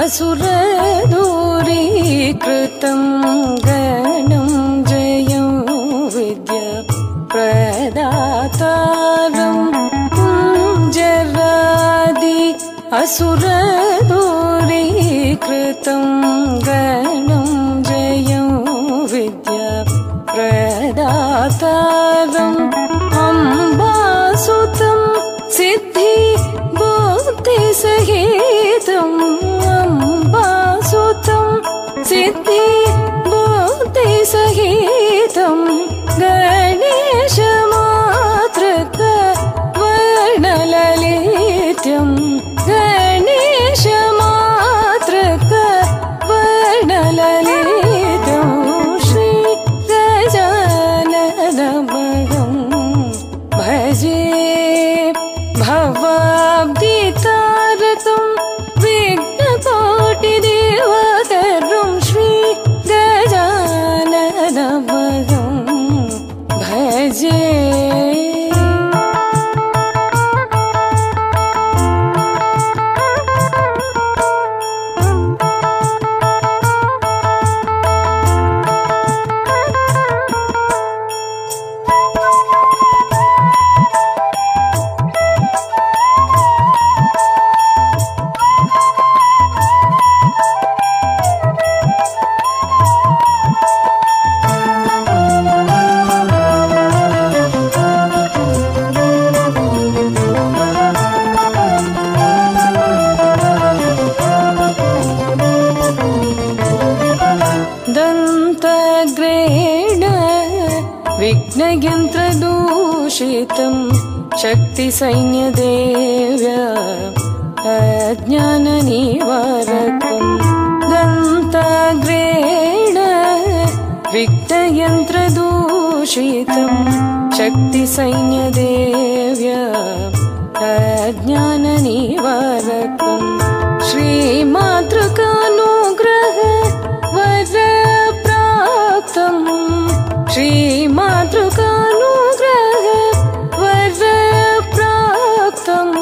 असुरदूरीकृतं गणं जयं विद्या प्रदातारं जरादि असुरदूरीकृतं गणं जयं विद्या प्रदातारम् अम्बासुतं सिद्धि बुद्धिसहितम् अम्बासुतं सिद्धि बुद्धिसहितं गणेशमातृक वर्णललित्यं गणेशमातृक वर्णललितं श्री गजाननमहं भजे भवाब्दितारतं विघ्नकोटिदेवतरुं श्री गजाननमहं भजे दन्तग्रेण विघ्नयन्त्रदूषितं शक्तिसैन्यदेव्या अज्ञाननिवारकम् दन्तग्रेण विघ्नयन्त्रदूषितं शक्तिसैन्यदेव्या अज्ञाननिवारकम् श्रीमातृकानुग्रह वरप्राप्तम् श्रीमातृकानुग्रह वरप्राप्तम्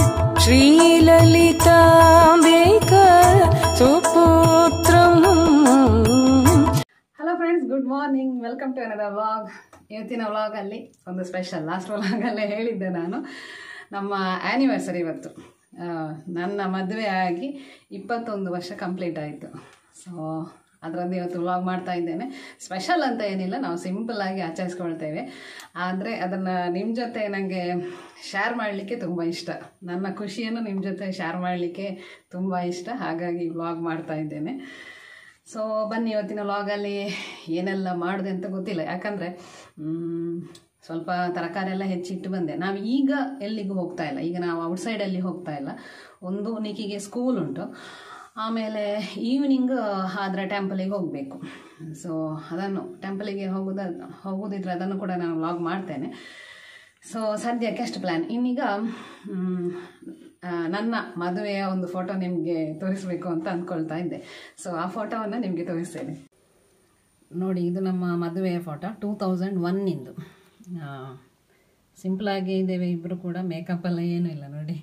श्रीललिताम्बिका सुपुत्रम् hello friends good morning welcome to another vlog ಇವತ್ತಿನ ವ್ಲಾಗಲ್ಲಿ ಒಂದು ಸ್ಪೆಷಲ್ ಲಾಸ್ಟ್ ವ್ಲಾಗಲ್ಲೇ ಹೇಳಿದ್ದೆ ನಾನು ನಮ್ಮ ಆ್ಯನಿವರ್ಸರಿ ಇವತ್ತು ಆ, ನನ್ನ ಮದುವೆ ಆಗಿ ಇಪ್ಪತ್ತೊಂದು ವರ್ಷ ಕಂಪ್ಲೀಟ್ ಆಯಿತು ಸೊ ಅದರಲ್ಲಿ ಇವತ್ತು ವ್ಲಾಗ್ ಮಾಡ್ತಾ ಇದ್ದೇನೆ ಸ್ಪೆಷಲ್ ಅಂತ ಏನಿಲ್ಲ ನಾವು ಸಿಂಪಲ್ಲಾಗಿ ಆಚರಿಸ್ಕೊಳ್ತೇವೆ ಆದರೆ ಅದನ್ನು ನಿಮ್ಮ ಜೊತೆ ನನಗೆ ಶೇರ್ ಮಾಡಲಿಕ್ಕೆ ತುಂಬ ಇಷ್ಟ ನನ್ನ ಖುಷಿಯನ್ನು ನಿಮ್ಮ ಜೊತೆ ಶೇರ್ ಮಾಡಲಿಕ್ಕೆ ತುಂಬ ಇಷ್ಟ ಹಾಗಾಗಿ ವ್ಲಾಗ್ ಮಾಡ್ತಾ ಇದ್ದೇನೆ ಸೊ ಬನ್ನಿ ಇವತ್ತಿನ ಲಾಗಲ್ಲಿ ಏನೆಲ್ಲ ಮಾಡಿದೆ ಅಂತ ಗೊತ್ತಿಲ್ಲ ಯಾಕಂದರೆ ಸ್ವಲ್ಪ ತರಕಾರಿ ಎಲ್ಲ ಹೆಚ್ಚಿಟ್ಟು ಬಂದೆ ನಾವು ಈಗ ಎಲ್ಲಿಗೂ ಹೋಗ್ತಾ ಇಲ್ಲ ಈಗ ನಾವು ಔಟ್ಸೈಡಲ್ಲಿ ಹೋಗ್ತಾ ಇಲ್ಲ ಒಂದು ನಿಕಿಗೆ ಸ್ಕೂಲ್ ಉಂಟು ಆಮೇಲೆ ಈವ್ನಿಂಗ್ ಆದರೆ ಟೆಂಪಲಿಗೆ ಹೋಗಬೇಕು ಸೊ ಅದನ್ನು ಟೆಂಪಲಿಗೆ ಹೋಗೋದ ಹೋಗೋದಿದ್ರೆ ಅದನ್ನು ಕೂಡ ನಾನು ವ್ಲಾಗ್ ಮಾಡ್ತೇನೆ ಸೊ ಸದ್ಯಕ್ಕೆ ಅಷ್ಟು ಪ್ಲ್ಯಾನ್ ಇನ್ನೀಗ ಮ್, ಆ, ನನ್ನ ಮದುವೆಯ ಒಂದು ಫೋಟೋ ನಿಮಗೆ ತೋರಿಸಬೇಕು ಅಂತ ಅಂದ್ಕೊಳ್ತಾ ಇದ್ದೆ ಸೊ ಆ ಫೋಟೋವನ್ನು ನಿಮಗೆ ತೋರಿಸ್ತೇನೆ ನೋಡಿ ಇದು ನಮ್ಮ ಮದುವೆಯ ಫೋಟೋ ಟೂ ತೌಸಂಡ್ ಒನ್ನಿಂದು ಸಿಂಪಲಾಗಿ ಇದ್ದೇವೆ ಇಬ್ಬರು ಕೂಡ ಮೇಕಪ್ ಎಲ್ಲ ಏನೂ ಇಲ್ಲ ನೋಡಿ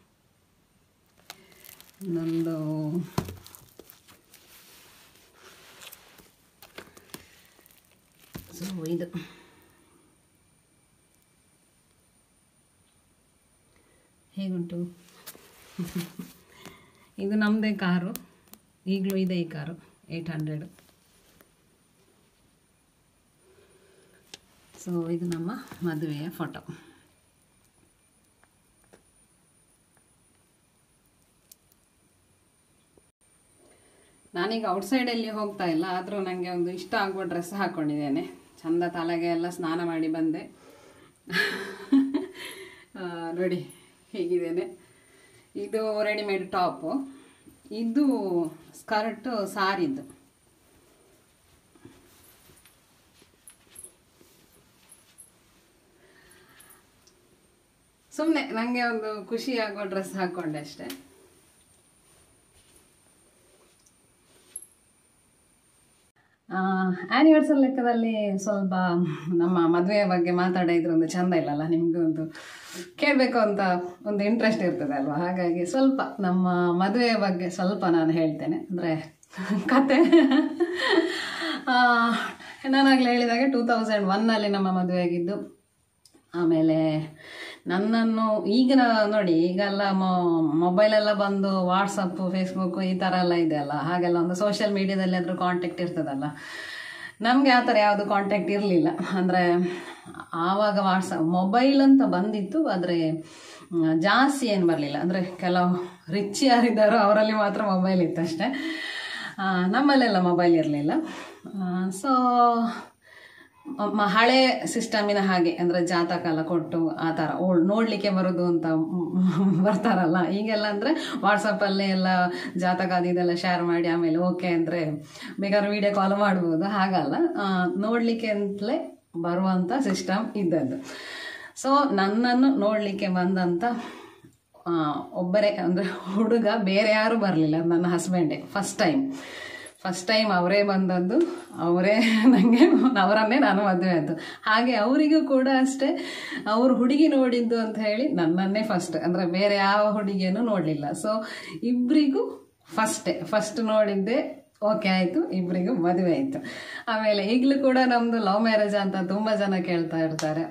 ಇನ್ನೊಂದು ಸೊ ಇದು ಹೇಗುಂಟು ಇದು ನಮ್ಮದೇ ಕಾರು ಈಗಲೂ ಇದೆ ಈ ಕಾರು ಏಯ್ಟ್ ಹಂಡ್ರೆಡ್ ಸೊ ಇದು ನಮ್ಮ ಮದುವೆಯ ಫೋಟೋ ನಾನೀಗ ಔಟ್ಸೈಡಲ್ಲಿ ಹೋಗ್ತಾ ಇಲ್ಲ ಆದರೂ ನನಗೆ ಒಂದು ಇಷ್ಟ ಆಗುವ ಡ್ರೆಸ್ ಹಾಕ್ಕೊಂಡಿದ್ದೇನೆ ಚಂದ ತಲೆಗೆ ಎಲ್ಲ ಸ್ನಾನ ಮಾಡಿ ಬಂದೆ ಆ, ನೋಡಿ ಹೇಗಿದ್ದೇನೆ ಇದು ರೆಡಿಮೇಡ್ ಟಾಪು ಇದು ಸ್ಕರ್ಟ್ ಸಾರಿದ್ದು ಸುಮ್ಮನೆ ನನಗೆ ಒಂದು ಖುಷಿ ಆಗೋ ಡ್ರೆಸ್ ಹಾಕ್ಕೊಂಡೆ ಅಷ್ಟೇ ಆ್ಯನಿವರ್ಸರಿ ಲೆಕ್ಕದಲ್ಲಿ ಸ್ವಲ್ಪ ನಮ್ಮ ಮದುವೆಯ ಬಗ್ಗೆ ಮಾತಾಡಿದ್ರೆ ಒಂದು ಚಂದ ಇಲ್ಲಲ್ಲ ನಿಮಗೂ ಒಂದು ಕೇಳಬೇಕು ಅಂತ ಒಂದು ಇಂಟ್ರೆಸ್ಟ್ ಇರ್ತದೆ ಅಲ್ವಾ ಹಾಗಾಗಿ ಸ್ವಲ್ಪ ನಮ್ಮ ಮದುವೆಯ ಬಗ್ಗೆ ಸ್ವಲ್ಪ ನಾನು ಹೇಳ್ತೇನೆ ಅಂದರೆ ಕತೆ ನಾನಾಗಲೇ ಹೇಳಿದಾಗೆ ಟೂ ತೌಸಂಡ್ ಒನ್ನಲ್ಲಿ ನಮ್ಮ ಮದುವೆ ಆಗಿದ್ದು ಆಮೇಲೆ ನನ್ನನ್ನು ಈಗಿನ ನೋಡಿ ಈಗೆಲ್ಲ ಮೊಬೈಲೆಲ್ಲ ಬಂದು ವಾಟ್ಸಪ್ಪು ಫೇಸ್ಬುಕ್ಕು ಈ ಥರ ಎಲ್ಲ ಇದೆ ಅಲ್ಲ ಹಾಗೆಲ್ಲ ಒಂದು ಸೋಷಿಯಲ್ ಮೀಡಿಯಾದಲ್ಲಿ ಅದ್ರ ಕಾಂಟ್ಯಾಕ್ಟ್ ಇರ್ತದಲ್ಲ ನಮಗೆ ಆ ಥರ ಯಾವುದು ಕಾಂಟ್ಯಾಕ್ಟ್ ಇರಲಿಲ್ಲ ಅಂದರೆ ಆವಾಗ ವಾಟ್ಸಪ್ ಮೊಬೈಲ್ ಅಂತ ಬಂದಿತ್ತು ಆದರೆ ಜಾಸ್ತಿ ಏನು ಬರಲಿಲ್ಲ ಅಂದರೆ ಕೆಲವು ರಿಚ್ ಯಾರಿದ್ದಾರೋ ಅವರಲ್ಲಿ ಮಾತ್ರ ಮೊಬೈಲ್ ಇತ್ತು ಅಷ್ಟೇ ಆ, ನಮ್ಮಲ್ಲೆಲ್ಲ ಮೊಬೈಲ್ ಇರಲಿಲ್ಲ ಸೊ ಮ- ಹಳೆ ಸಿಸ್ಟಮಿನ ಹಾಗೆ ಅಂದರೆ ಜಾತಕ ಎಲ್ಲ ಕೊಟ್ಟು ಆ ಥರ ಓಲ್ಡ್ ನೋಡಲಿಕ್ಕೆ ಬರೋದು ಅಂತ ಮ್- ಬರ್ತಾರಲ್ಲ ಈಗೆಲ್ಲ ಅಂದರೆ ವಾಟ್ಸಪ್ಪಲ್ಲಿ ಎಲ್ಲ ಜಾತಕ ಅದು ಇದೆಲ್ಲ ಶೇರ್ ಮಾಡಿ ಆಮೇಲೆ ಓಕೆ ಅಂದರೆ ಬೇಕಾದ್ರೆ ವಿಡಿಯೋ ಕಾಲ್ ಮಾಡ್ಬೋದು ಹಾಗಲ್ಲ ನೋಡಲಿಕ್ಕೆ ಅಂತಲೇ ಬರುವಂಥ ಸಿಸ್ಟಮ್ ಇದ್ದದ್ದು ಸೊ ನನ್ನನ್ನು ನೋಡಲಿಕ್ಕೆ ಬಂದಂಥ ಆ, ಒಬ್ಬರೇ ಅಂದರೆ ಹುಡುಗ ಬೇರೆ ಯಾರೂ ಬರಲಿಲ್ಲ ನನ್ನ ಹಸ್ಬೆಂಡೇ ಫಸ್ಟ್ ಟೈಮ್ ಫಸ್ಟ್ ಟೈಮ್ ಅವರೇ ಬಂದದ್ದು ಅವರೇ ನನಗೆ ಅವರನ್ನೇ ನಾನು ಮದುವೆ ಆದ್ದು ಹಾಗೆ ಅವರಿಗೂ ಕೂಡ ಅಷ್ಟೇ ಅವರು ಹುಡುಗಿ ನೋಡಿದ್ದು ಅಂತ ಹೇಳಿ ನನ್ನನ್ನೇ ಫಸ್ಟ್ ಅಂದರೆ ಬೇರೆ ಯಾವ ಹುಡುಗಿಯನ್ನು ನೋಡಲಿಲ್ಲ ಸೊ ಇಬ್ಬರಿಗೂ ಫಸ್ಟೇ ಫಸ್ಟ್ ನೋಡಿದ್ದೆ ಓಕೆ ಆಯಿತು ಇಬ್ಬರಿಗೂ ಮದುವೆ ಆಯಿತು ಆಮೇಲೆ ಈಗಲೂ ಕೂಡ ನಮ್ಮದು ಲವ್ ಮ್ಯಾರೇಜ್ ಅಂತ ತುಂಬ ಜನ ಕೇಳ್ತಾ ಇರ್ತಾರೆ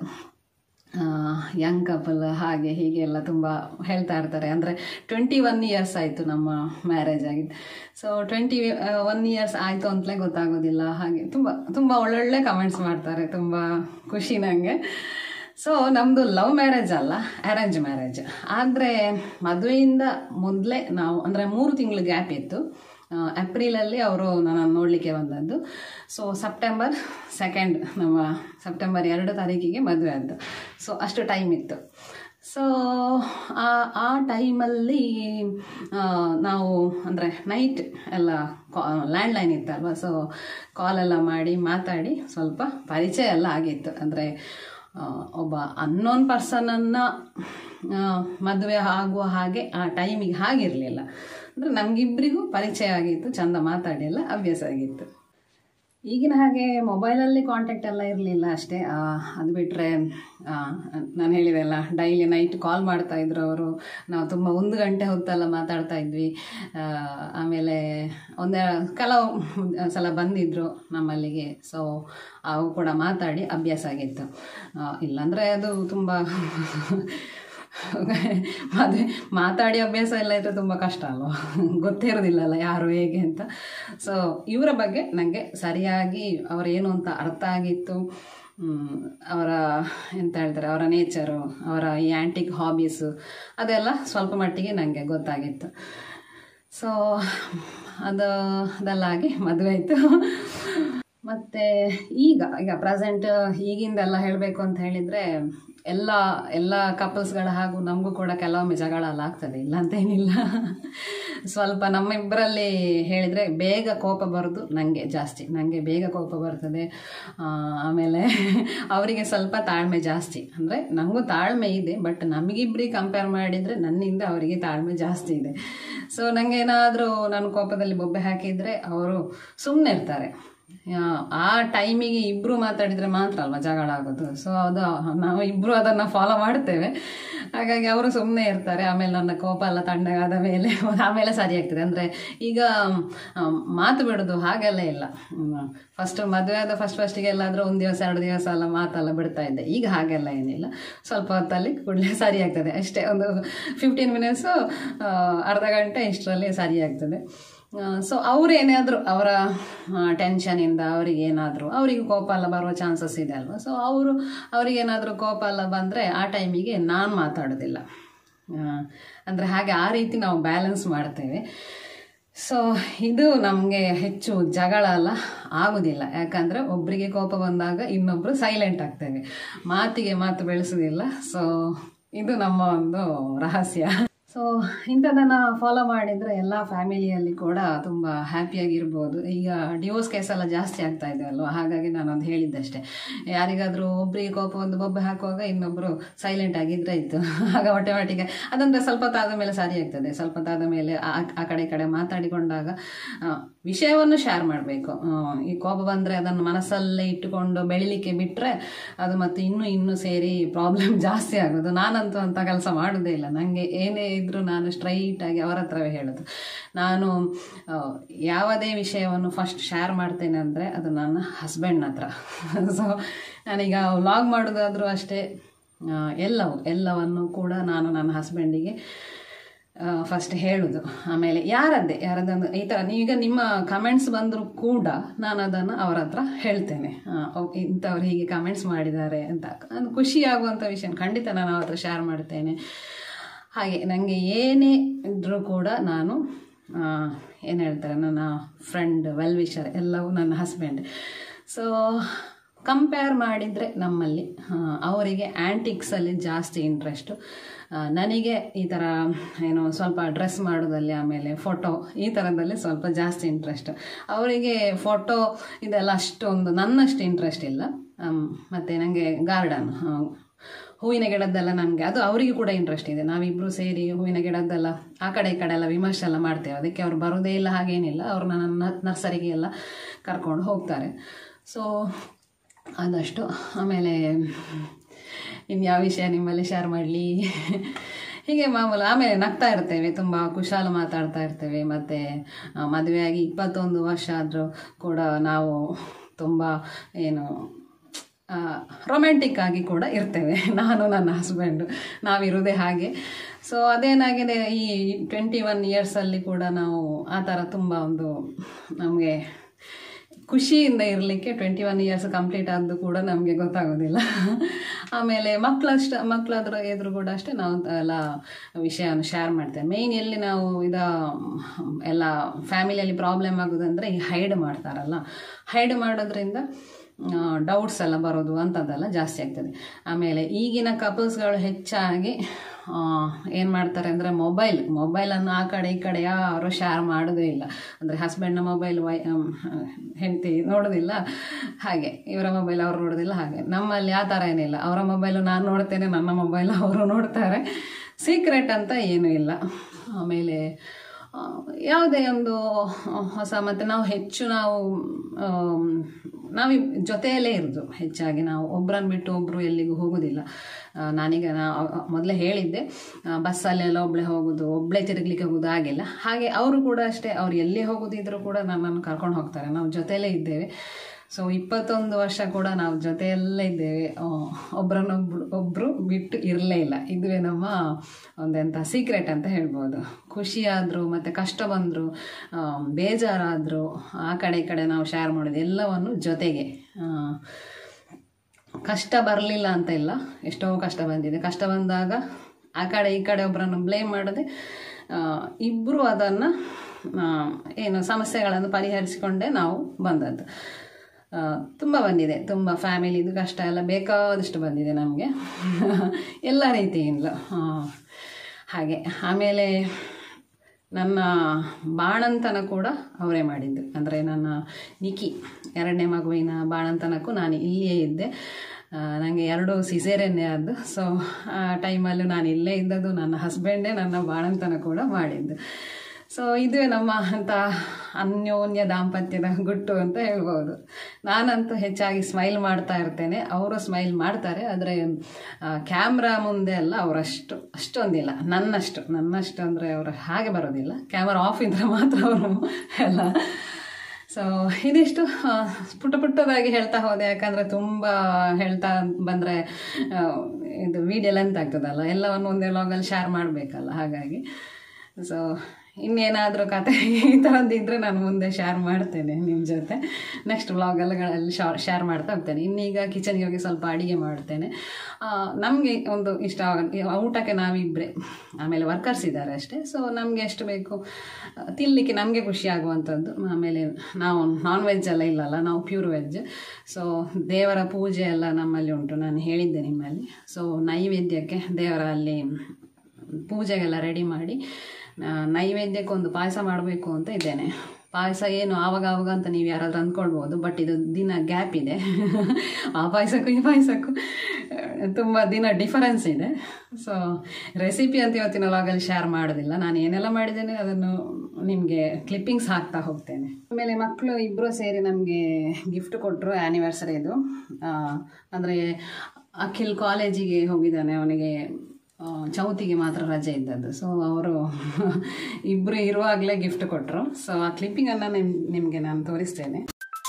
ಯಂಗ್ ಕಪಲ್ ಹಾಗೆ ಹೀಗೆ ಎಲ್ಲ ತುಂಬ ಹೇಳ್ತಾ ಇರ್ತಾರೆ ಅಂದರೆ ಟ್ವೆಂಟಿ ಒನ್ ಇಯರ್ಸ್ ಆಯಿತು ನಮ್ಮ ಮ್ಯಾರೇಜ್ ಆಗಿದ್ದು ಸೊ ಟ್ವೆಂಟಿ ಒನ್ ಇಯರ್ಸ್ ಆಯಿತು ಅಂತಲೇ ಗೊತ್ತಾಗೋದಿಲ್ಲ ಹಾಗೆ ತುಂಬ ತುಂಬ ಒಳ್ಳೊಳ್ಳೆ ಕಮೆಂಟ್ಸ್ ಮಾಡ್ತಾರೆ ತುಂಬ ಖುಷಿ ನನಗೆ ಸೊ ನಮ್ಮದು ಲವ್ ಮ್ಯಾರೇಜ್ ಅಲ್ಲ ಅರೇಂಜ್ ಮ್ಯಾರೇಜ್ ಆದರೆ ಮದುವೆಯಿಂದ ಮೊದಲೇ ನಾವು ಅಂದರೆ ಮೂರು ತಿಂಗಳು ಗ್ಯಾಪ್ ಇತ್ತು ಏಪ್ರಿಲಲ್ಲಿ ಅವರು ನನ್ನನ್ನು ನೋಡಲಿಕ್ಕೆ ಬಂದದ್ದು ಸೊ ಸೆಪ್ಟೆಂಬರ್ ಸೆಕೆಂಡ್ ನಮ್ಮ ಸೆಪ್ಟೆಂಬರ್ ಎರಡು ತಾರೀಕಿಗೆ ಮದುವೆ ಆದ್ದು ಸೊ ಅಷ್ಟು ಟೈಮ್ ಇತ್ತು ಸೊ ಆ ಟೈಮಲ್ಲಿ ನಾವು ಅಂದರೆ ನೈಟ್ ಎಲ್ಲ ಲ್ಯಾಂಡ್ಲೈನ್ ಇತ್ತಲ್ವ ಸೊ ಕಾಲೆಲ್ಲ ಮಾಡಿ ಮಾತಾಡಿ ಸ್ವಲ್ಪ ಪರಿಚಯ ಎಲ್ಲ ಆಗಿತ್ತು ಅಂದರೆ ಒಬ್ಬ ಅನ್ನೋನ್ ಪರ್ಸನನ್ನು ಮದುವೆ ಆಗುವ ಹಾಗೆ ಆ ಟೈಮಿಗೆ ಹಾಗಿರಲಿಲ್ಲ ಅಂದರೆ ನಮಗಿಬ್ಬರಿಗೂ ಪರಿಚಯ ಆಗಿತ್ತು ಚಂದ ಮಾತಾಡಿ ಎಲ್ಲ ಅಭ್ಯಾಸ ಆಗಿತ್ತು ಈಗಿನ ಹಾಗೆ ಮೊಬೈಲಲ್ಲಿ ಕಾಂಟ್ಯಾಕ್ಟ್ ಎಲ್ಲ ಇರಲಿಲ್ಲ ಅಷ್ಟೇ ಆ, ಅದು ಬಿಟ್ಟರೆ ನಾನು ಹೇಳಿದೆಲ್ಲ ಡೈಲಿ ನೈಟ್ ಕಾಲ್ ಮಾಡ್ತಾ ಇದ್ರು ಅವರು ನಾವು ತುಂಬ ಒಂದು ಗಂಟೆ ಹೊತ್ತೆಲ್ಲ ಮಾತಾಡ್ತಾ ಇದ್ವಿ ಆ, ಆಮೇಲೆ ಒಂದೇ ಕೆಲವು ಸಲ ಬಂದಿದ್ದರು ನಮ್ಮಲ್ಲಿಗೆ ಸೊ ಅವು ಕೂಡ ಮಾತಾಡಿ ಅಭ್ಯಾಸ ಆಗಿತ್ತು ಆ, ಇಲ್ಲಾಂದರೆ ಅದು ತುಂಬ ಮದುವೆ ಮಾತಾಡಿ ಅಭ್ಯಾಸ ಎಲ್ಲ ಇದ್ರೆ ತುಂಬ ಕಷ್ಟ ಅಲ್ವಾ ಗೊತ್ತಿರೋದಿಲ್ಲಲ್ಲ ಯಾರು ಹೇಗೆ ಅಂತ ಸೊ ಇವರ ಬಗ್ಗೆ ನನಗೆ ಸರಿಯಾಗಿ ಅವರೇನು ಅಂತ ಅರ್ಥ ಆಗಿತ್ತು ಮ್, ಅವರ ಎಂತ ಹೇಳ್ತಾರೆ ಅವರ ನೇಚರು ಅವರ ಈ ಆ್ಯಂಟಿಕ್ ಹಾಬೀಸು ಅದೆಲ್ಲ ಸ್ವಲ್ಪ ಮಟ್ಟಿಗೆ ನನಗೆ ಗೊತ್ತಾಗಿತ್ತು ಸೊ ಅದು ಅದೆಲ್ಲ ಆಗಿ ಮದುವೆ ಆಯಿತು ಮತ್ತು ಈಗ ಈಗ ಪ್ರೆಸೆಂಟ್ ಈಗಿಂದೆಲ್ಲ ಹೇಳಬೇಕು ಅಂತ ಹೇಳಿದರೆ ಎಲ್ಲ ಎಲ್ಲ ಕಪಲ್ಸ್ಗಳ ಹಾಗೂ ನಮಗೂ ಕೂಡ ಕೆಲವೊಮ್ಮೆ ಜಗಳ ಎಲ್ಲ ಆಗ್ತದೆ ಇಲ್ಲ ಅಂತ ಏನಿಲ್ಲ ಸ್ವಲ್ಪ ನಮ್ಮಿಬ್ಬರಲ್ಲಿ ಹೇಳಿದರೆ ಬೇಗ ಕೋಪ ಬರೋದು ನನಗೆ ಜಾಸ್ತಿ ನನಗೆ ಬೇಗ ಕೋಪ ಬರ್ತದೆ ಆ, ಆಮೇಲೆ ಅವರಿಗೆ ಸ್ವಲ್ಪ ತಾಳ್ಮೆ ಜಾಸ್ತಿ ಅಂದರೆ ನನಗೂ ತಾಳ್ಮೆ ಇದೆ ಬಟ್ ನಮಗಿಬ್ಬರಿಗೆ ಕಂಪೇರ್ ಮಾಡಿದರೆ ನನ್ನಿಂದ ಅವರಿಗೆ ತಾಳ್ಮೆ ಜಾಸ್ತಿ ಇದೆ ಸೊ ನನಗೆ ಏನಾದರೂ ನಾನು ಕೋಪದಲ್ಲಿ ಬೊಬ್ಬೆ ಹಾಕಿದರೆ ಅವರು ಸುಮ್ಮನೆ ಇರ್ತಾರೆ ಆ, ಆ ಟೈಮಿಗೆ ಇಬ್ಬರು ಮಾತಾಡಿದರೆ ಮಾತ್ರ ಅಲ್ವಾ ಜಗಳ ಆಗೋದು ಸೊ ಅದು ನಾವು ಇಬ್ಬರು ಅದನ್ನು ಫಾಲೋ ಮಾಡ್ತೇವೆ ಹಾಗಾಗಿ ಅವರು ಸುಮ್ಮನೆ ಇರ್ತಾರೆ ಆಮೇಲೆ ನನ್ನ ಕೋಪ ಎಲ್ಲ ತಣ್ಣಗಾದ ಮೇಲೆ ಆಮೇಲೆ ಸರಿ ಆಗ್ತದೆ ಅಂದರೆ ಈಗ ಆ, ಮಾತು ಬಿಡೋದು ಹಾಗೆಲ್ಲ ಇಲ್ಲ ಫಸ್ಟ್ ಮದುವೆ ಆದ ಫಸ್ಟ್ ಫಸ್ಟಿಗೆ ಎಲ್ಲಾದರೂ ಒಂದು ದಿವಸ ಎರಡು ದಿವಸ ಎಲ್ಲ ಮಾತೆಲ್ಲ ಬಿಡ್ತಾ ಇದ್ದೆ ಈಗ ಹಾಗೆಲ್ಲ ಏನಿಲ್ಲ ಸ್ವಲ್ಪ ಹೊತ್ತಲ್ಲಿ ಕೂಡಲೇ ಸರಿ ಆಗ್ತದೆ ಅಷ್ಟೇ ಒಂದು ಫಿಫ್ಟೀನ್ ಮಿನಿಟ್ಸು ಅರ್ಧ ಗಂಟೆ ಇಷ್ಟರಲ್ಲಿ ಸರಿ ಆಗ್ತದೆ ಸೊ ಅವರೇನಾದರೂ ಅವರ ಟೆನ್ಷನಿಂದ ಅವರಿಗೆ ಏನಾದರೂ ಅವರಿಗೆ ಕೋಪ ಎಲ್ಲ ಬರುವ ಚಾನ್ಸಸ್ ಇದೆ ಅಲ್ವಾ ಸೊ ಅವರು ಅವರಿಗೇನಾದರೂ ಕೋಪ ಎಲ್ಲ ಬಂದರೆ ಆ ಟೈಮಿಗೆ ನಾನು ಮಾತಾಡೋದಿಲ್ಲ ಅಂದರೆ ಹಾಗೆ ಆ ರೀತಿ ನಾವು ಬ್ಯಾಲೆನ್ಸ್ ಮಾಡ್ತೇವೆ ಸೊ ಇದು ನಮಗೆ ಹೆಚ್ಚು ಜಗಳ ಎಲ್ಲ ಆಗೋದಿಲ್ಲ ಯಾಕಂದರೆ ಒಬ್ಬರಿಗೆ ಕೋಪ ಬಂದಾಗ ಇನ್ನೊಬ್ಬರು ಸೈಲೆಂಟ್ ಆಗ್ತೇವೆ ಮಾತಿಗೆ ಮಾತು ಬೆಳೆಸೋದಿಲ್ಲ ಸೊ ಇದು ನಮ್ಮ ಒಂದು ರಹಸ್ಯ ಸೊ ಇಂಥದ್ದನ್ನು ಫಾಲೋ ಮಾಡಿದರೆ ಎಲ್ಲ ಫ್ಯಾಮಿಲಿಯಲ್ಲಿ ಕೂಡ ತುಂಬ ಹ್ಯಾಪಿಯಾಗಿರ್ಬೋದು ಈಗ ಡಿವೋರ್ಸ್ ಕೇಸ್ ಎಲ್ಲ ಜಾಸ್ತಿ ಆಗ್ತಾ ಇದೆ ಅಲ್ವಾ ಹಾಗಾಗಿ ನಾನು ಅದು ಹೇಳಿದ್ದಷ್ಟೇ ಯಾರಿಗಾದರೂ ಒಬ್ಬರಿಗೆ ಕೋಪ ಒಂದು ಬೊಬ್ಬೆ ಹಾಕುವಾಗ ಇನ್ನೊಬ್ಬರು ಸೈಲೆಂಟ್ ಆಗಿದ್ರೆ ಇತ್ತು ಆಗ ಆಟೋಮೆಟಿಕ್ ಅದಂದರೆ ಸ್ವಲ್ಪ ತಾದ ಮೇಲೆ ಸರಿ ಆಗ್ತದೆ ಸ್ವಲ್ಪ ತಾದ ಮೇಲೆ ಆ ಆ ಕಡೆ ಈ ಕಡೆ ಮಾತಾಡಿಕೊಂಡಾಗ ಆ, ವಿಷಯವನ್ನು ಶೇರ್ ಮಾಡಬೇಕು ಈ ಕೋಪ ಬಂದರೆ ಅದನ್ನು ಮನಸ್ಸಲ್ಲೇ ಇಟ್ಟುಕೊಂಡು ಬೆಳಿಲಿಕ್ಕೆ ಬಿಟ್ಟರೆ ಅದು ಮತ್ತೆ ಇನ್ನೂ ಇನ್ನೂ ಸೇರಿ ಪ್ರಾಬ್ಲಮ್ ಜಾಸ್ತಿ ಆಗೋದು ನಾನಂತೂ ಅಂತ ಕೆಲಸ ಮಾಡೋದೇ ಇಲ್ಲ ನನಗೆ ಏನೇ ಇದ್ದರೂ ನಾನು ಸ್ಟ್ರೈಟಾಗಿ ಅವರ ಹತ್ರವೇ ಹೇಳೋದು ನಾನು ಆ, ಯಾವುದೇ ವಿಷಯವನ್ನು ಫಸ್ಟ್ ಶೇರ್ ಮಾಡ್ತೇನೆ ಅಂದರೆ ಅದು ನನ್ನ ಹಸ್ಬೆಂಡ್ನ ಹತ್ರ ಸೊ ನಾನೀಗ ವ್ಲಾಗ್ ಮಾಡೋದಾದರೂ ಅಷ್ಟೇ ಆ, ಎಲ್ಲವೂ ಎಲ್ಲವನ್ನು ಕೂಡ ನಾನು ನನ್ನ ಹಸ್ಬೆಂಡಿಗೆ ಫಸ್ಟ್ ಹೇಳುದು ಆಮೇಲೆ ಯಾರದ್ದೇ ಯಾರದೊಂದು ಈ ಥರ ಈಗ ನಿಮ್ಮ ಕಮೆಂಟ್ಸ್ ಬಂದರೂ ಕೂಡ ನಾನು ಅದನ್ನು ಅವರ ಹತ್ರ ಹೇಳ್ತೇನೆ ಆ, ಓ- ಇಂಥವ್ರು ಹೀಗೆ ಕಮೆಂಟ್ಸ್ ಮಾಡಿದ್ದಾರೆ ಅಂತ ಅದು ಖುಷಿಯಾಗುವಂಥ ವಿಷಯ ಖಂಡಿತ ನಾನು ಅವ್ರ ಹತ್ರ ಶೇರ್ ಮಾಡ್ತೇನೆ ಹಾಗೆ ನನಗೆ ಏನೇ ಇದ್ದರೂ ಕೂಡ ನಾನು ಏನು ಹೇಳ್ತಾರೆ ನನ್ನ ಫ್ರೆಂಡ್ ವೆಲ್ ವಿಷರ್ ಎಲ್ಲವೂ ನನ್ನ ಹಸ್ಬೆಂಡ್ ಸೊ ಕಂಪೇರ್ ಮಾಡಿದರೆ ನಮ್ಮಲ್ಲಿ ಆ, ಅವರಿಗೆ ಆ್ಯಂಟಿಕ್ಸಲ್ಲಿ ಜಾಸ್ತಿ ಇಂಟ್ರೆಸ್ಟು ನನಗೆ ಈ ಥರ ಏನು ಸ್ವಲ್ಪ ಡ್ರೆಸ್ ಮಾಡೋದಲ್ಲಿ ಆಮೇಲೆ ಫೋಟೋ ಈ ಥರದಲ್ಲಿ ಸ್ವಲ್ಪ ಜಾಸ್ತಿ ಇಂಟ್ರೆಸ್ಟ್ ಅವರಿಗೆ ಫೋಟೋ ಇದೆಲ್ಲ ಅಷ್ಟೊಂದು ನನ್ನಷ್ಟು ಇಂಟ್ರೆಸ್ಟ್ ಇಲ್ಲ ಆಮ್, ಮತ್ತು ನನಗೆ ಗಾರ್ಡನ್ ಹೂವಿನ ಗಿಡದ್ದೆಲ್ಲ ನನಗೆ ಅದು ಅವರಿಗೆ ಕೂಡ ಇಂಟ್ರೆಸ್ಟ್ ಇದೆ ನಾವಿಬ್ಬರು ಸೇರಿ ಹೂವಿನ ಗಿಡದ್ದೆಲ್ಲ ಆ ಕಡೆ ಈ ಕಡೆ ಎಲ್ಲ ವಿಮರ್ಶೆ ಎಲ್ಲ ಮಾಡ್ತೇವೆ ಅದಕ್ಕೆ ಅವ್ರು ಬರೋದೇ ಇಲ್ಲ ಹಾಗೇನಿಲ್ಲ ಅವ್ರು ನನ್ನ ನರ್ಸರಿಗೆ ಎಲ್ಲ ಕರ್ಕೊಂಡು ಹೋಗ್ತಾರೆ ಸೊ ಆದಷ್ಟು ಆಮೇಲೆ ಇನ್ಯಾವ ವಿಷಯ ನಿಮ್ಮಲ್ಲಿ ಶೇರ್ ಮಾಡಲಿ ಹೀಗೆ ಮಾಮೂಲು ಆಮೇಲೆ ನಗ್ತಾ ಇರ್ತೇವೆ ತುಂಬ ಕುಶಾಲು ಮಾತಾಡ್ತಾ ಇರ್ತೇವೆ ಮತ್ತು ಮದುವೆಯಾಗಿ ಇಪ್ಪತ್ತೊಂದು ವರ್ಷ ಆದರೂ ಕೂಡ ನಾವು ತುಂಬ ಏನು ರೊಮ್ಯಾಂಟಿಕ್ ಆಗಿ ಕೂಡ ಇರ್ತೇವೆ ನಾನು ನನ್ನ ಹಸ್ಬೆಂಡು ನಾವಿರೋದೇ ಹಾಗೆ ಸೊ ಅದೇನಾಗಿದೆ ಈ ಟ್ವೆಂಟಿ ಒನ್ ಇಯರ್ಸಲ್ಲಿ ಕೂಡ ನಾವು ಆ ಥರ ತುಂಬ ಒಂದು ನಮಗೆ ಖುಷಿಯಿಂದ ಇರಲಿಕ್ಕೆ ಟ್ವೆಂಟಿ ಒನ್ ಇಯರ್ಸ್ ಕಂಪ್ಲೀಟ್ ಆದ್ದು ಕೂಡ ನಮಗೆ ಗೊತ್ತಾಗೋದಿಲ್ಲ ಆಮೇಲೆ ಮಕ್ಕಳಷ್ಟು ಮಕ್ಕಳಾದ್ರ ಎದುರು ಕೂಡ ಅಷ್ಟೇ ನಾವು ಎಲ್ಲ ವಿಷಯವನ್ನು ಶೇರ್ ಮಾಡ್ತೇವೆ ಮೇಯ್ನ್ ಎಲ್ಲಿ ನಾವು ಇದ ಎಲ್ಲ ಫ್ಯಾಮಿಲಿಯಲ್ಲಿ ಪ್ರಾಬ್ಲಮ್ ಆಗೋದಂದರೆ ಈ ಹೈಡ್ ಮಾಡ್ತಾರಲ್ಲ ಹೈಡ್ ಮಾಡೋದ್ರಿಂದ ಡೌಟ್ಸ್ ಎಲ್ಲ ಬರೋದು ಅಂಥದ್ದೆಲ್ಲ ಜಾಸ್ತಿ ಆಗ್ತದೆ ಆಮೇಲೆ ಈಗಿನ ಕಪಲ್ಸ್ಗಳು ಹೆಚ್ಚಾಗಿ ಏನು ಮಾಡ್ತಾರೆ ಅಂದರೆ ಮೊಬೈಲ್ ಮೊಬೈಲನ್ನು ಆ ಕಡೆ ಈ ಕಡೆ ಯಾರು ಶೇರ್ ಮಾಡೋದೇ ಇಲ್ಲ ಅಂದರೆ ಹಸ್ಬೆಂಡ್ನ ಮೊಬೈಲ್ ವೈ ಹೆಂಡತಿ ನೋಡೋದಿಲ್ಲ ಹಾಗೆ ಇವರ ಮೊಬೈಲ್ ಅವ್ರು ನೋಡೋದಿಲ್ಲ ಹಾಗೆ ನಮ್ಮಲ್ಲಿ ಆ ಥರ ಏನಿಲ್ಲ ಅವರ ಮೊಬೈಲು ನಾನು ನೋಡ್ತೇನೆ ನನ್ನ ಮೊಬೈಲ್ ಅವರು ನೋಡ್ತಾರೆ ಸೀಕ್ರೆಟ್ ಅಂತ ಏನೂ ಇಲ್ಲ ಆಮೇಲೆ ಆ, ಯಾವುದೇ ಒಂದು ಹೊಸ ಮತ್ತು ನಾವು ಹೆಚ್ಚು ನಾವು ಆಮ್, ನಾವು ಜೊತೆಯಲ್ಲೇ ಇರೋದು ಹೆಚ್ಚಾಗಿ ನಾವು ಒಬ್ಬರನ್ನು ಬಿಟ್ಟು ಒಬ್ಬರು ಎಲ್ಲಿಗೂ ಹೋಗೋದಿಲ್ಲ ಆ, ನಾನೀಗ ನಾ ಮೊದಲೇ ಹೇಳಿದ್ದೆ ಆ, ಬಸ್ಸಲ್ಲೆಲ್ಲ ಒಬ್ಬಳೇ ಹೋಗೋದು ಒಬ್ಬಳೇ ತಿರುಗ್ಲಿಕ್ಕೆ ಹೋಗೋದು ಆಗಿಲ್ಲ ಹಾಗೆ ಅವರು ಕೂಡ ಅಷ್ಟೇ ಅವ್ರು ಎಲ್ಲೇ ಹೋಗೋದಿದ್ರು ಕೂಡ ನನ್ನನ್ನು ಕರ್ಕೊಂಡು ಹೋಗ್ತಾರೆ ನಾವು ಜೊತೆಯಲ್ಲೇ ಇದ್ದೇವೆ ಸೊ ಇಪ್ಪತ್ತೊಂದು ವರ್ಷ ಕೂಡ ನಾವು ಜೊತೆಯಲ್ಲೇ ಇದ್ದೇವೆ ಒಬ್ಬರನ್ನೊಬ್ರು ಒಬ್ಬರು ಬಿಟ್ಟು ಇರಲೇ ಇಲ್ಲ ಇದುವೇ ನಮ್ಮ ಒಂದೆಂಥ ಸೀಕ್ರೆಟ್ ಅಂತ ಹೇಳ್ಬೋದು ಖುಷಿಯಾದರೂ ಮತ್ತು ಕಷ್ಟ ಬಂದರು ಬೇಜಾರಾದರೂ ಆ ಕಡೆ ಈ ಕಡೆ ನಾವು ಶೇರ್ ಮಾಡೋದು ಎಲ್ಲವನ್ನು ಜೊತೆಗೆ ಆ, ಕಷ್ಟ ಬರಲಿಲ್ಲ ಅಂತ ಇಲ್ಲ ಎಷ್ಟೋ ಕಷ್ಟ ಬಂದಿದೆ ಕಷ್ಟ ಬಂದಾಗ ಆ ಕಡೆ ಈ ಕಡೆ ಒಬ್ಬರನ್ನು ಬ್ಲೇಮ್ ಮಾಡದೆ ಇಬ್ಬರು ಅದನ್ನು ಏನು ಸಮಸ್ಯೆಗಳನ್ನು ಪರಿಹರಿಸಿಕೊಂಡೇ ನಾವು ಬಂದದ್ದು ತುಂಬ ಬಂದಿದೆ ತುಂಬ ಫ್ಯಾಮಿಲಿದು ಕಷ್ಟ ಎಲ್ಲ ಬೇಕಾದಷ್ಟು ಬಂದಿದೆ ನಮಗೆ ಎಲ್ಲ ರೀತಿಯಿಂದ ಆ, ಹಾಗೆ ಆಮೇಲೆ ನನ್ನ ಬಾಣಂತನ ಕೂಡ ಅವರೇ ಮಾಡಿದ್ದು ಅಂದರೆ ನನ್ನ ನಿಕಿ ಎರಡನೇ ಮಗುವಿನ ಬಾಣಂತನಕ್ಕೂ ನಾನು ಇಲ್ಲಿಯೇ ಇದ್ದೆ ನನಗೆ ಎರಡು ಸಿಸೇರಿಯನ್ನೇ ಆದ್ದು ಸೊ ಆ ಟೈಮಲ್ಲೂ ನಾನು ಇಲ್ಲೇ ಇದ್ದದ್ದು ನನ್ನ ಹಸ್ಬೆಂಡೇ ನನ್ನ ಬಾಣಂತನ ಕೂಡ ಮಾಡಿದ್ದು ಸೊ ಇದುವೇ ನಮ್ಮ ಅಂತ ಅನ್ಯೋನ್ಯ ದಾಂಪತ್ಯದ ಗುಟ್ಟು ಅಂತ ಹೇಳ್ಬೋದು ನಾನಂತೂ ಹೆಚ್ಚಾಗಿ ಸ್ಮೈಲ್ ಮಾಡ್ತಾ ಇರ್ತೇನೆ ಅವರು ಸ್ಮೈಲ್ ಮಾಡ್ತಾರೆ ಆದರೆ ಕ್ಯಾಮ್ರಾ ಮುಂದೆ ಎಲ್ಲ ಅವರಷ್ಟು ಅಷ್ಟೊಂದಿಲ್ಲ ನನ್ನಷ್ಟು ನನ್ನಷ್ಟು ಅಂದರೆ ಅವರು ಹಾಗೆ ಬರೋದಿಲ್ಲ ಕ್ಯಾಮ್ರಾ ಆಫ್ ಇದ್ದರೆ ಮಾತ್ರ ಅವರು ಎಲ್ಲ ಸೊ ಇದಿಷ್ಟು ಆ, ಪುಟ್ಟ ಪುಟ್ಟದಾಗಿ ಹೇಳ್ತಾ ಹೋದೆ ಯಾಕಂದರೆ ತುಂಬ ಹೇಳ್ತಾ ಬಂದರೆ ಇದು ವಿಡಿಯೋ ಲೆಂತ್ ಆಗ್ತದಲ್ಲ ಎಲ್ಲವನ್ನು ಒಂದೇ ಲಾಗಲ್ಲಿ ಶೇರ್ ಮಾಡಬೇಕಲ್ಲ ಹಾಗಾಗಿ ಸೊ ಇನ್ನೇನಾದರೂ ಕತೆ ಈ ಥರದ್ದು ಇದ್ದರೆ ನಾನು ಮುಂದೆ ಶೇರ್ ಮಾಡ್ತೇನೆ ನಿಮ್ಮ ಜೊತೆ ನೆಕ್ಸ್ಟ್ ವ್ಲಾಗಲ್ಲಿ ಶೇರ್ ಮಾಡ್ತಾ ಹೋಗ್ತೇನೆ ಇನ್ನೀಗ ಕಿಚನ್ಗೆ ಹೋಗಿ ಸ್ವಲ್ಪ ಅಡುಗೆ ಮಾಡ್ತೇನೆ ನಮಗೆ ಒಂದು ಇಷ್ಟ ಆಗ ಊಟಕ್ಕೆ ನಾವಿಬ್ಬರೇ ಆಮೇಲೆ ವರ್ಕರ್ಸ್ ಇದ್ದಾರೆ ಅಷ್ಟೇ ಸೊ ನಮಗೆ ಎಷ್ಟು ಬೇಕು ಆ, ತಿನ್ನಲಿಕ್ಕೆ ನಮಗೆ ಖುಷಿ ಆಗುವಂಥದ್ದು ಆಮೇಲೆ ನಾವು ನಾನ್ ವೆಜ್ ಎಲ್ಲ ಇಲ್ಲಲ್ಲ ನಾವು ಪ್ಯೂರ್ ವೆಜ್ ಸೊ ದೇವರ ಪೂಜೆ ಎಲ್ಲ ನಮ್ಮಲ್ಲಿ ಉಂಟು ನಾನು ಹೇಳಿದ್ದೆ ನಿಮ್ಮಲ್ಲಿ ಸೊ ನೈವೇದ್ಯಕ್ಕೆ ದೇವರ ಅಲ್ಲಿ ಪೂಜೆಗೆಲ್ಲ ರೆಡಿ ಮಾಡಿ ಆ, ನೈವೇದ್ಯಕ್ಕೆ ಒಂದು ಪಾಯಸ ಮಾಡಬೇಕು ಅಂತ ಇದ್ದೇನೆ ಪಾಯಸ ಏನು ಆವಾಗ ಆವಾಗ ಅಂತ ನೀವು ಯಾರಾದ್ರೂ ಅಂದ್ಕೊಳ್ಬೋದು ಬಟ್ ಇದು ದಿನ ಗ್ಯಾಪ್ ಇದೆ ಆ ಪಾಯಸಕ್ಕೂ ಈ ಪಾಯಸಕ್ಕೂ ತುಂಬ ದಿನ ಡಿಫರೆನ್ಸ್ ಇದೆ ಸೊ ರೆಸಿಪಿ ಅಂತ ಇವತ್ತಿನ ಲಾಗಲ್ಲಿ ಶೇರ್ ಮಾಡೋದಿಲ್ಲ ನಾನು ಏನೆಲ್ಲ ಮಾಡಿದ್ದೇನೆ ಅದನ್ನು ನಿಮಗೆ ಕ್ಲಿಪ್ಪಿಂಗ್ಸ್ ಹಾಕ್ತಾ ಹೋಗ್ತೇನೆ ಆಮೇಲೆ ಮಕ್ಕಳು ಇಬ್ಬರು ಸೇರಿ ನಮಗೆ ಗಿಫ್ಟ್ ಕೊಟ್ಟರು ಆ್ಯನಿವರ್ಸರಿದು ಅಂದರೆ ಅಖಿಲ್ ಕಾಲೇಜಿಗೆ ಹೋಗಿದ್ದಾನೆ ಅವನಿಗೆ ಆ, ಚೌತಿಗೆ ಮಾತ್ರ ರಜೆ ಇದ್ದದ್ದು ಸೊ ಅವರು ಇಬ್ಬರು ಇರುವಾಗಲೇ ಗಿಫ್ಟ್ ಕೊಟ್ಟರು ಸೊ ಆ ಕ್ಲಿಪ್ಪಿಂಗನ್ನು ನಿಮ್ ನಿಮಗೆ ನಾನು ತೋರಿಸ್ತೇನೆ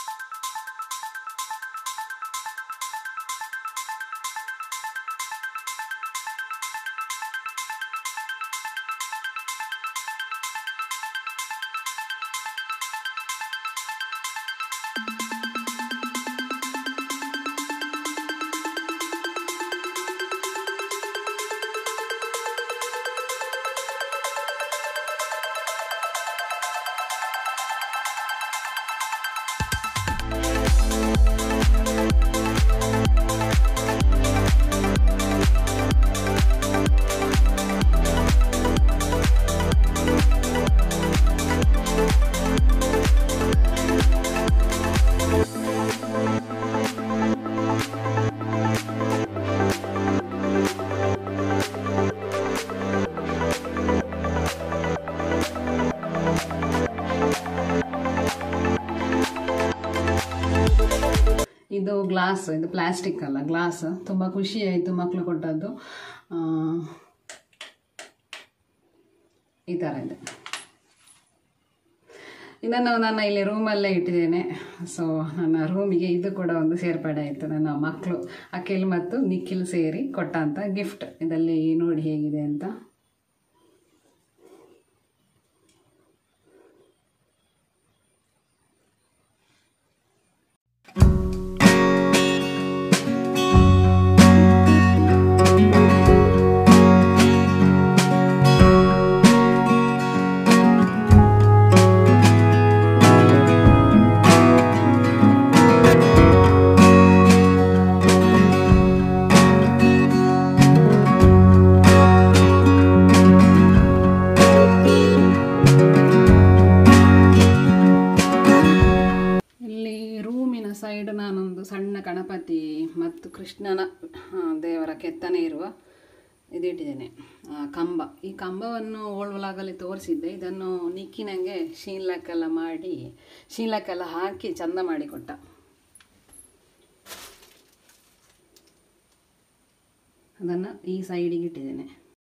ಇದು ಗ್ಲಾಸ್ ಇದು ಪ್ಲಾಸ್ಟಿಕ್ ಅಲ್ಲ ಗ್ಲಾಸ್ ತುಂಬ ಖುಷಿ ಆಯಿತು ಮಕ್ಕಳು ಕೊಟ್ಟದ್ದು ಆ, ಈ ಥರ ಇದೆ ಇದನ್ನು ನನ್ನ ಇಲ್ಲಿ ರೂಮಲ್ಲೇ ಇಟ್ಟಿದ್ದೇನೆ ಸೊ ನನ್ನ ರೂಮಿಗೆ ಇದು ಕೂಡ ಒಂದು ಸೇರ್ಪಡೆ ಆಯಿತು ನನ್ನ ಮಕ್ಕಳು ಅಖಿಲ್ ಮತ್ತು ನಿಖಿಲ್ ಸೇರಿ ಕೊಟ್ಟಂಥ ಗಿಫ್ಟ್ ಇದರಲ್ಲಿ ನೋಡಿ ಹೇಗಿದೆ ಅಂತ ಇಲ್ಲಿ ರೂಮಿನ ಸೈಡ್ ನಾನೊಂದು ಸಣ್ಣ ಗಣಪತಿ ಮತ್ತು ಕೃಷ್ಣನ ಆ, ದೇವರ ಕೆತ್ತನೆ ಇರುವ ಇದಿಟ್ಟಿದ್ದೇನೆ ಆ, ಕಂಬ ಈ ಕಂಬವನ್ನು ಓಳ್ವಲಾಗಲ್ಲಿ ತೋರಿಸಿದ್ದೆ ಇದನ್ನು ನಿಕ್ಕಿನಂಗೆ ಶೀಲಕ್ಕೆಲ್ಲ ಮಾಡಿ ಶೀಲಕ್ಕೆಲ್ಲ ಹಾಕಿ ಚಂದ ಮಾಡಿಕೊಟ್ಟ ಅದನ್ನು ಈ ಸೈಡಿಗೆ ಇಟ್ಟಿದ್ದೇನೆ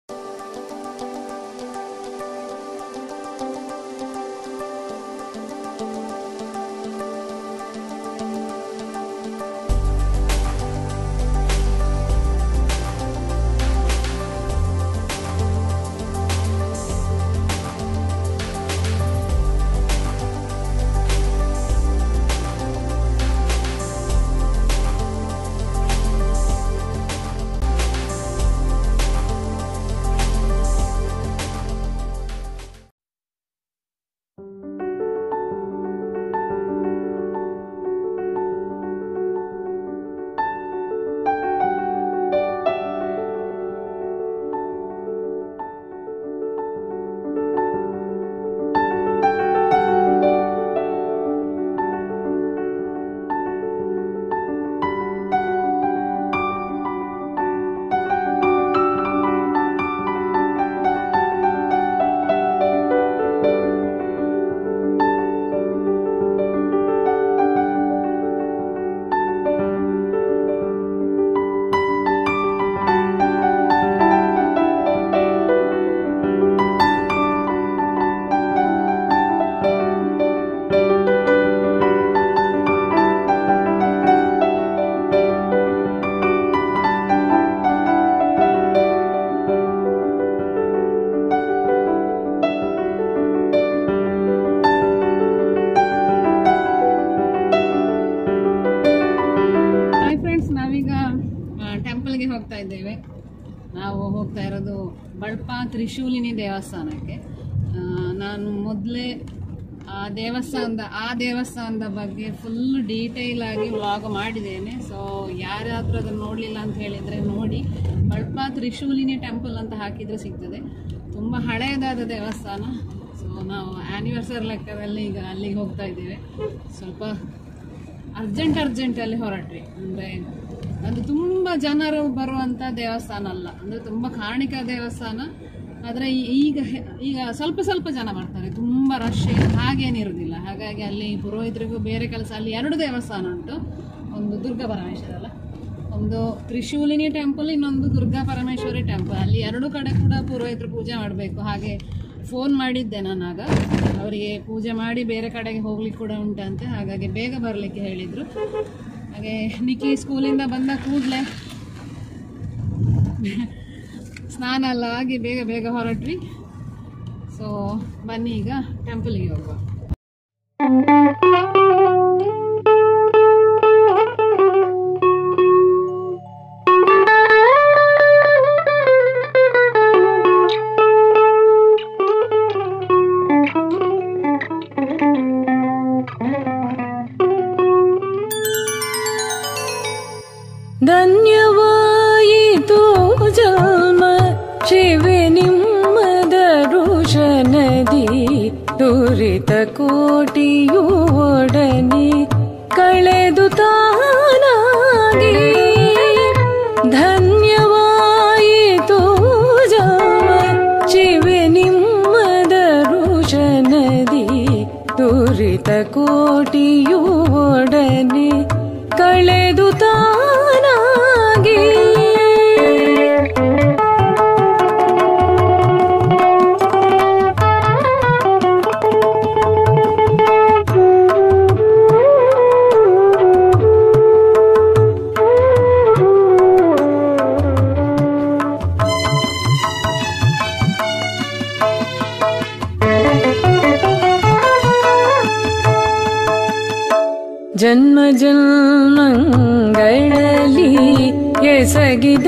ಹಾಯ್ ಫ್ರೆಂಡ್ಸ್ ನಾವೀಗ ಟೆಂಪಲ್ಗೆ ಹೋಗ್ತಾ ಇದ್ದೇವೆ ನಾವು ಹೋಗ್ತಾ ಇರೋದು ಬಳ್ಪ ತ್ರಿಶೂಲಿನಿ ದೇವಸ್ಥಾನಕ್ಕೆ ಆ, ನಾನು ಮೊದಲೇ ಆ ದೇವಸ್ಥಾನದ ಆ ದೇವಸ್ಥಾನದ ಬಗ್ಗೆ ಫುಲ್ ಡೀಟೇಲ್ ಆಗಿ ವ್ಲಾಗ್ ಮಾಡಿದ್ದೇನೆ ಸೊ ಯಾರಾದರೂ ಅದನ್ನು ನೋಡಲಿಲ್ಲ ಅಂತ ಹೇಳಿದರೆ ನೋಡಿ ಬಳ್ಪ ತ್ರಿಶೂಲಿನಿ ಟೆಂಪಲ್ ಅಂತ ಹಾಕಿದರೆ ಸಿಗ್ತದೆ ತುಂಬ ಹಳೆಯದಾದ ದೇವಸ್ಥಾನ ಸೊ ನಾವು ಆ್ಯನಿವರ್ಸರಿ ಲೆಕ್ಕದಲ್ಲಿ ಈಗ ಅಲ್ಲಿಗೆ ಹೋಗ್ತಾ ಇದ್ದೇವೆ ಸ್ವಲ್ಪ ಅರ್ಜೆಂಟ್ ಅರ್ಜೆಂಟಲ್ಲಿ ಹೊರಟ್ವಿ ಅಂದರೆ ಅದು ತುಂಬ ಜನರು ಬರುವಂಥ ದೇವಸ್ಥಾನ ಅಲ್ಲ ಅಂದರೆ ತುಂಬ ಕಾರಣಿಕ ದೇವಸ್ಥಾನ ಆದರೆ ಈಗ ಹೆ- ಈಗ ಸ್ವಲ್ಪ ಸ್ವಲ್ಪ ಜನ ಬರ್ತಾರೆ ತುಂಬ ರಶ್ ಹಾಗೇನಿರೋದಿಲ್ಲ ಹಾಗಾಗಿ ಅಲ್ಲಿ ಪುರೋಹಿತರಿಗೂ ಬೇರೆ ಕೆಲಸ ಅಲ್ಲಿ ಎರಡು ದೇವಸ್ಥಾನ ಉಂಟು ಒಂದು ದುರ್ಗಾ ಪರಮೇಶ್ವರ ಅಲ್ಲ ಒಂದು ತ್ರಿಶೂಲಿನಿ ಟೆಂಪಲ್ ಇನ್ನೊಂದು ದುರ್ಗಾ ಪರಮೇಶ್ವರಿ ಟೆಂಪಲ್ ಅಲ್ಲಿ ಎರಡು ಕಡೆ ಕೂಡ ಪುರೋಹಿತರು ಪೂಜೆ ಮಾಡಬೇಕು ಹಾಗೆ ಫೋನ್ ಮಾಡಿದ್ದೆ ನಾನಾಗ ಅವರಿಗೆ ಪೂಜೆ ಮಾಡಿ ಬೇರೆ ಕಡೆಗೆ ಹೋಗ್ಲಿಕ್ಕೆ ಕೂಡ ಉಂಟಂತೆ ಹಾಗಾಗಿ ಬೇಗ ಬರಲಿಕ್ಕೆ ಹೇಳಿದರು ಹಾಗೆ ನಿಕ್ಕಿ ಸ್ಕೂಲಿಂದ ಬಂದ ಕೂಡಲೇ ಸ್ನಾನ ಎಲ್ಲ ಆಗಿ ಬೇಗ ಬೇಗ ಹೊರಟ್ವಿ ಸೊ ಬನ್ನಿ ಈಗ ಟೆಂಪಲಿಗೆ ಹೋಗುವ ಧನ್ಯವಾಯಿತು ಜನ್ಮ ಶಿವೆ ನಿಮ್ಮದ ಋಷನದಿ ದುರಿತ ಕೋಟಿಯು ಒಡನೆ ಕಳೆದು ತಾನಾಗಿ ಧನ್ಯವಾಯಿತು ಜನ್ಮ ಶಿವೆ ನಿಮ್ಮದ ಋಷನದಿ ದುರಿತ ಕೋಟಿಯು ಒಡನೆ ಕಳೆದು ತಾನಾಗಿ ಜನ್ಮ ಜನ್ಮಗಳಲ್ಲಿ ಎಸಗಿದ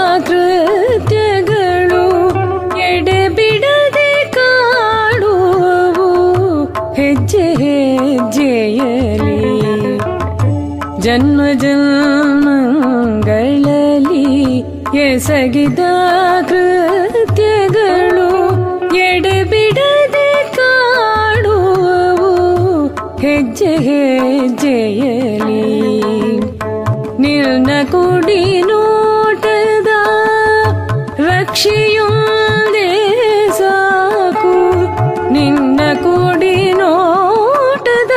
ಕೃತ್ಯಗಳು ಎಡೆಬಿಡದೆ ಕಾಡುವವು ಹೆಜ್ಜೆ ಹೆಜ್ಜೆಯಲಿ ಜನ್ಮ ಜನ್ಮಗಳಲ್ಲಿ ಎಸಗಿದ ಕೃತ್ಯಗಳು ಎಡೆಬಿಡದೆ ಕಾಡುವವು ಹೆಜ್ಜೆ ಹೆಜ್ಜೆಯಲಿ ನಿನ್ನ ಕುಡಿ ನೋಟದ ರಕ್ಷೆಯೊಂದೇ ಸಾಕು ನಿನ್ನ ಕುಡಿ ನೋಟದ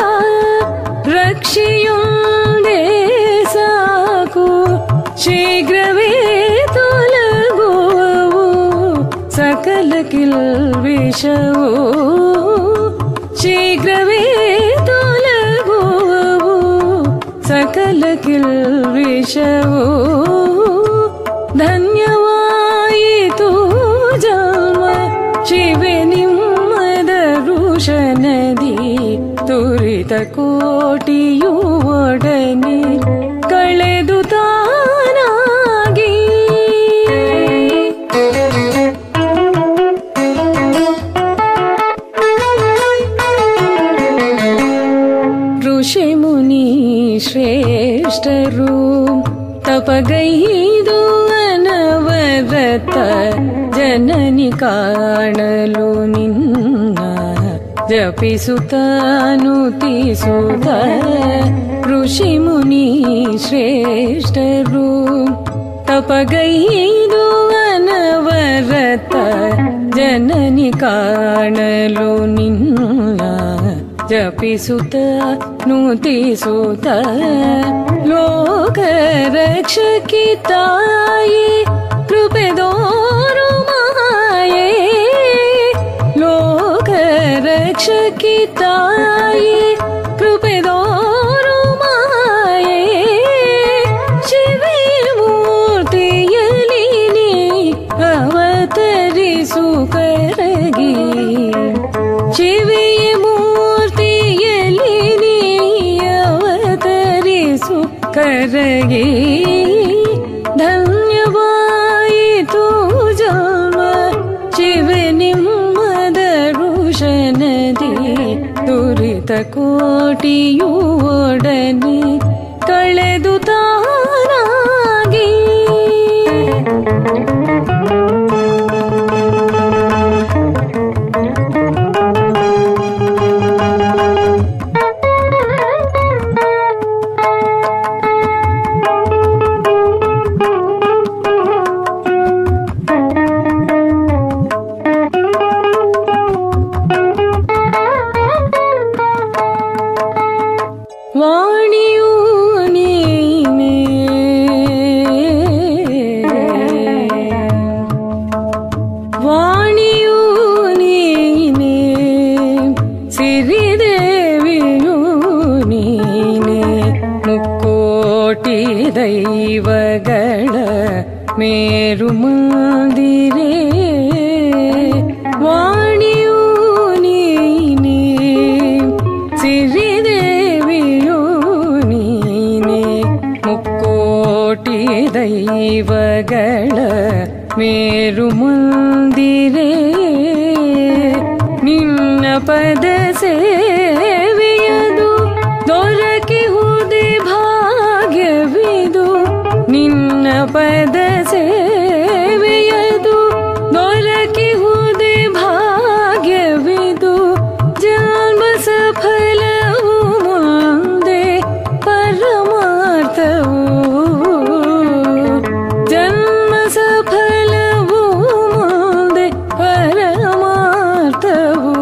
ರಕ್ಷೆಯೊಂದೇ ಸಾಕು ಶೀಘ್ರವೇ ತೊಲಗುವವು ಸಕಲ ಕಿಲ್ವಿಷವು ಶೀಘ್ರವೇ ತೊಲಗುವವು ಸಕಲ ಕಿಲ್ವಿಷವು ಧನ್ಯವಾಯಿತು ಜನ್ಮ ಶಿವೆ ನಿಮ್ಮದ ಋಷನದಿ ತುರಿತ ಕೋಟಿಯು ಒಡನೆ ಕಳೆದು ತಾನಾಗಿ ಋಷಿ ಮುನಿ ಶ್ರೇಷ್ಠರು ತಪಗೈದು ಅನವರತ ಜನನಿ ಕಾಣಲು ನಿನ್ನ ಜಪಿಸುತ್ತಾನು ತೀಸುತ್ತ ಋಷಿ ಮುನಿ ಶ್ರೇಷ್ಠರು ತಪಗೈದು ಅನವರತ ಜನನಿ ಕಾಣಲು ನಿನ್ನ ಜಪಿಸುತ್ತ ನೂತಿಸುತ್ತ ಲೋಕ ರಕ್ಷಕಿ ತಾಯಿ ಕೃಪೆದೋರು ಮಾಯೇ ಲೋಕ ರಕ್ಷಕಿ ತಾಯಿ ಕೃಪೆದೋರು ಮಾಯೇ ಶಿವೇ ಮೂರ್ತಿಯಲಿ ನೀ ಅವತರಿಸು ಕರಗಿ ಶಿವೆಯ ಮೂರ್ತಿಯಲ್ಲಿ ನೀ ಅವತರಿಸು ಕರಗಿ ಧನ್ಯವಾಯಿತು ಜನ್ಮ ಶಿವ ನಿಮ್ಮದ ಋಷನದಿ ದುರಿತ ದುರಿತ ಕೋಟಿಯು ಒಡನೆ ಕಳೆದು ತಾನಾಗಿ ವಾಣಿಯು ನೀನೇ ವಾಣಿಯು ನೀನೇ ಸಿರಿದೇವಿಯು ನೀನೇ ಮುಕ್ಕೋಟಿ ದೈವಗಳ ಮೇರು ಮಂದಿರೇ ವಾಣಿಯು ನೀನೇ ಸಿರಿದೇವಿಯು ನೀನೇ ಮುಕ್ಕೋಟಿ ದೈವಗಳ ಮೇರು ಮಂದಿರೇ ನಿನ್ನ ಪದ ಸೇವೆಯದು ದೊರಕಿಹುದೇ ಭಾಗ್ಯವಿದು ನಿನ್ನ ಪದ ಸೇವೆಯದು ದೊರಕಿಹುದೇ ಭಾಗ್ಯವಿದು ಜನ್ಮ ಸಫಲವು ಮುಂದೆ ಪರಮಾರ್ಥವು ಜನ್ಮ ಸಫಲವು ಮುಂದೆ ಪರಮಾರ್ಥವು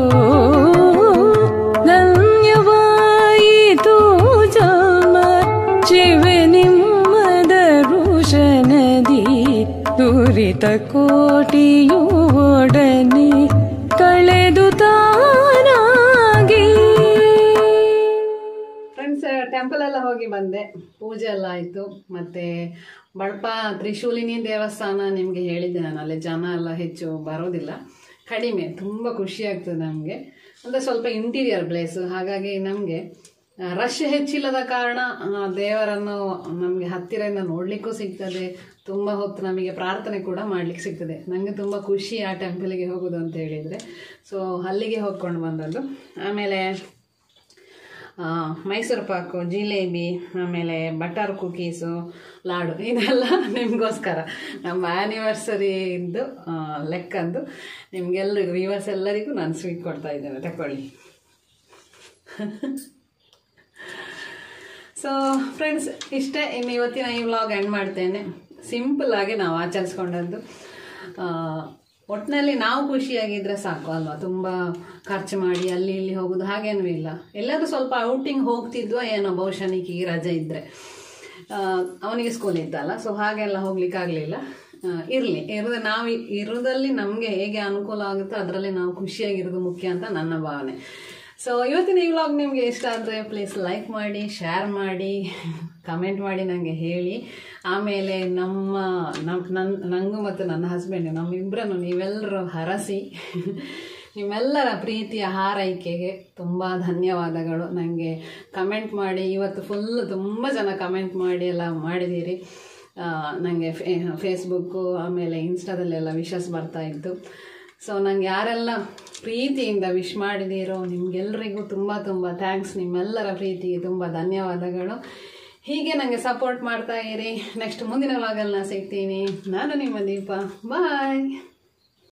ಧನ್ಯವಾಯಿತು ಜನ್ಮ ಶಿವೆ ನಿಮ್ಮದ ಋಷನದಿ ದುರಿತ ಕೋಟಿಯು ಒಡನೆ ಕಳೆದು ತಾನಾಗಿ ಫ್ರೆಂಡ್ಸ್ ಟೆಂಪಲ್ ಎಲ್ಲ ಹೋಗಿ ಬಂದೆ ಪೂಜೆ ಎಲ್ಲ ಆಯಿತು ಮತ್ತು ಬಳಪ ತ್ರಿಶೂಲಿನಿ ದೇವಸ್ಥಾನ ನಿಮಗೆ ಹೇಳಿದ್ದೆ ನಾನು ಅಲ್ಲಿ ಜನ ಎಲ್ಲ ಹೆಚ್ಚು ಬರೋದಿಲ್ಲ ಕಡಿಮೆ ತುಂಬ ಖುಷಿ ಆಗ್ತದೆ ನಮಗೆ ಅಂದರೆ ಸ್ವಲ್ಪ ಇಂಟೀರಿಯರ್ ಪ್ಲೇಸು ಹಾಗಾಗಿ ನಮಗೆ ರಶ್ ಹೆಚ್ಚಿಲ್ಲದ ಕಾರಣ ಆ, ದೇವರನ್ನು ನಮಗೆ ಹತ್ತಿರದಿಂದ ನೋಡಲಿಕ್ಕೂ ಸಿಗ್ತದೆ ತುಂಬ ಹೊತ್ತು ನಮಗೆ ಪ್ರಾರ್ಥನೆ ಕೂಡ ಮಾಡ್ಲಿಕ್ಕೆ ಸಿಗ್ತದೆ ನನಗೆ ತುಂಬ ಖುಷಿ ಆ ಟೆಂಪಲಿಗೆ ಹೋಗೋದು ಅಂತ ಹೇಳಿದರೆ ಸೊ ಅಲ್ಲಿಗೆ ಹೋಗ್ಕೊಂಡು ಬಂದದ್ದು ಆಮೇಲೆ ಆ, ಮೈಸೂರು ಪಾಕು ಜಿಲೇಬಿ ಆಮೇಲೆ ಬಟರ್ ಕುಕೀಸು ಲಾಡು ಇದೆಲ್ಲ ನಿಮಗೋಸ್ಕರ ನಮ್ಮ ಆ್ಯನಿವರ್ಸರಿ ಇದ್ದು ಆ, ಲೆಕ್ಕಂದು ನಿಮಗೆಲ್ಲರಿಗೂ ವ್ಯೂವರ್ಸ್ ಎಲ್ಲರಿಗೂ ನಾನು ಸ್ವೀಟ್ ಕೊಡ್ತಾ ಇದ್ದೇನೆ ತಗೊಳ್ಳಿ ಸೊ ಫ್ರೆಂಡ್ಸ್ ಇಷ್ಟೇ ಇನ್ನು ಇವತ್ತಿನ ಈ ವ್ಲಾಗ್ ಎಂಡ್ ಮಾಡ್ತೇನೆ ಸಿಂಪಲ್ ಆಗಿ ನಾವು ಆಚರಿಸ್ಕೊಂಡದ್ದು ಆ, ಒಟ್ಟಿನಲ್ಲಿ ನಾವು ಖುಷಿಯಾಗಿದ್ರೆ ಸಾಕು ಅಲ್ವಾ ತುಂಬ ಖರ್ಚು ಮಾಡಿ ಅಲ್ಲಿ ಇಲ್ಲಿ ಹೋಗೋದು ಹಾಗೇನೂ ಇಲ್ಲ ಎಲ್ಲರೂ ಸ್ವಲ್ಪ ಔಟಿಂಗ್ ಹೋಗ್ತಿದ್ವೋ ಏನೋ ಬಹುಶಃ ಈಗ ರಜೆ ಇದ್ದರೆ ಅವನಿಗೆ ಸ್ಕೂಲ್ ಇತ್ತಲ್ಲ ಸೊ ಹಾಗೆಲ್ಲ ಹೋಗ್ಲಿಕ್ಕೆ ಆಗಲಿಲ್ಲ ಇರಲಿ ಇರೋದು ನಾವು ಇ- ಇರೋದಲ್ಲಿ ನಮಗೆ ಹೇಗೆ ಅನುಕೂಲ ಆಗುತ್ತೋ ಅದರಲ್ಲಿ ನಾವು ಖುಷಿಯಾಗಿರೋದು ಮುಖ್ಯ ಅಂತ ನನ್ನ ಭಾವನೆ ಸೊ ಇವತ್ತಿನ ಈ ವ್ಲಾಗ್ ನಿಮಗೆ ಇಷ್ಟ ಆದರೆ ಪ್ಲೀಸ್ ಲೈಕ್ ಮಾಡಿ ಶೇರ್ ಮಾಡಿ ಕಮೆಂಟ್ ಮಾಡಿ ನನಗೆ ಹೇಳಿ ಆಮೇಲೆ ನಮ್ಮ ನಮ್ಮ ನನ್ನ ನನಗೂ ಮತ್ತು ನನ್ನ ಹಸ್ಬೆಂಡ್ ನಮ್ಮಿಬ್ಬರನ್ನು ನೀವೆಲ್ಲರೂ ಹರಸಿ ನಿಮ್ಮೆಲ್ಲರ ಪ್ರೀತಿಯ ಹಾರೈಕೆಗೆ ತುಂಬ ಧನ್ಯವಾದಗಳು ನನಗೆ ಕಮೆಂಟ್ ಮಾಡಿ ಇವತ್ತು ಫುಲ್ ತುಂಬ ಜನ ಕಮೆಂಟ್ ಮಾಡಿ ಎಲ್ಲ ಮಾಡಿದ್ದೀರಿ ನನಗೆ ಫೇಸ್ಬುಕ್ಕು ಆಮೇಲೆ ಇನ್ಸ್ಟಾದಲ್ಲೆಲ್ಲ ವಿಶಸ್ ಬರ್ತಾ ಇತ್ತು ಸೊ ನಂಗೆ ಯಾರೆಲ್ಲ ಪ್ರೀತಿಯಿಂದ ವಿಶ್ ಮಾಡಿದ್ದೀರೋ ನಿಮಗೆಲ್ಲರಿಗೂ ತುಂಬ ತುಂಬ ಥ್ಯಾಂಕ್ಸ್ ನಿಮ್ಮೆಲ್ಲರ ಪ್ರೀತಿಗೆ ತುಂಬ ಧನ್ಯವಾದಗಳು ಹೀಗೆ ನನಗೆ ಸಪೋರ್ಟ್ ಮಾಡ್ತಾ ಇರಿ ನೆಕ್ಸ್ಟ್ ಮುಂದಿನ ವ್ಲಾಗಲ್ಲಿ ನಾನು ಸಿಗ್ತೀನಿ ನಾನು ನಿಮ್ಮ ದೀಪ ಬಾಯ್